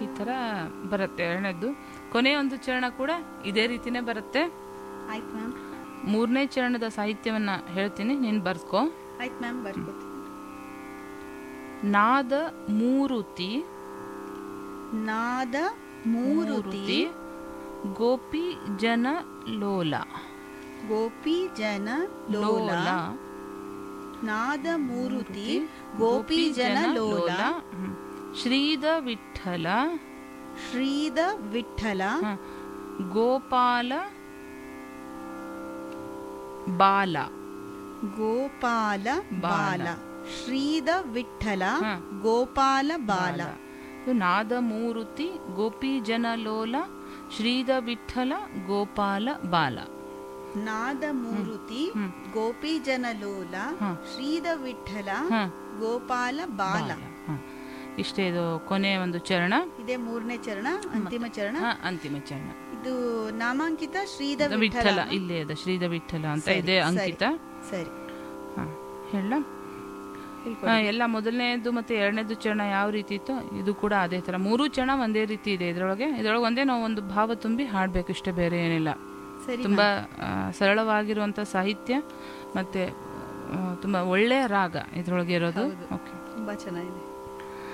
ಈ ಥರ ಬರುತ್ತೆ ಎರಡನೇದ್ದು ಕೊನೆಯ ಒಂದು ಚರಣ ಕೂಡ ಇದೇ ರೀತಿನೇ ಬರುತ್ತೆ ಆಯ್ತು ಮ್ಯಾಮ್ ಮೂರನೇ ಚರಣದ ಸಾಹಿತ್ಯವನ್ನ ಹೇಳ್ತೀನಿ ನೀನು ಬರ್ಸ್ಕೊ ಆಯ್ತು ಮ್ಯಾಮ್ ಬರ್ಕೋತೀನಿ ನಾದ ಮೂರುತಿ ನಾದ ಮೂರುತಿ ಗೋಪಿ ಜನ ಲೋಲ ಗೋಪಿ ಜನ ಲೋಲ ನಾದ ಮೂರುತಿ ಗೋಪಿ ಜನ ಲೋಲ ಹ್ಮ್. ಶ್ರೀದ ವಿಠಲ ಶ್ರೀದ ವಿಠಲ ಹ. ಗೋಪಾಲ ಬಾಲ ಗೋಪಾಲ ಬಾಲ ಶ್ರೀದ ವಿಠಲ ಹ. ಗೋಪಾಲ ಬಾಲ ಇದು ನಾದ ಮೂರುತಿ ಗೋಪಿ ಜನ ಲೋಲ ಶ್ರೀದ ವಿಠಲ ಗೋಪಾಲ ಬಾಲ ನಾದ ಮೂರುತಿ ಹ್ಮ್. ಗೋಪಿ ಜನ ಲೋಲ ಹ. ಶ್ರೀದ ವಿಠಲ ಹ. ಗೋಪಾಲ ಬಾಲ ಹ. ಇಷ್ಟೇ ಇದು ಕೊನೆಯ ಒಂದು ಚರಣ ಇದೇ ಮೂರನೇ ಚರಣ ಅಂತಿಮ ಚರಣ ಹ, ಅಂತಿಮ ಚರಣ ಇದು ನಾಮಾಂಕಿತ ಶ್ರೀದ ಇದು ವಿಠಲ ವಿಠಲ ಇಲ್ಲೇ ಅದ ಶ್ರೀದ ವಿಠಲ ಅಂತ ಸರಿ, ಇದೆ ಸರಿ. ಅಂಕಿತ ಸರಿ ಹ, ಹೇಳ ಹೇಳ್ಕೊಡಿ. ಹ, ಎಲ್ಲ ಮೊದಲನೇದು ಮತ್ತೆ ಎರಡನೇದು ಚರಣ ಯಾವ ರೀತಿ ಇತ್ತು ಇದು ಕೂಡ ಅದೇ ತರ ಮೂರು ಚರಣ ಒಂದೇ ರೀತಿ ಇದೆ ಇದ್ರೊಳಗೆ ಇದ್ರೊಳಗೆ ಒಂದೇ ನಾವು ಒಂದು ಭಾವ ತುಂಬಿ ಹಾಡ್ಬೇಕು ಇಷ್ಟೇ ಬೇರೆ ಏನಿಲ್ಲ ಸರಿ ತುಂಬಾ ಆ, ಸರಳವಾಗಿರುವಂತ ಸಾಹಿತ್ಯ ಮತ್ತೆ ಆ, ತುಂಬಾ ಒಳ್ಳೆಯ ರಾಗ ಇದ್ರೊಳಗೆ ಇರೋದು ಹೌದು. ಓಕೆ ತುಂಬಾ ಚೆನ್ನಾಗಿದೆ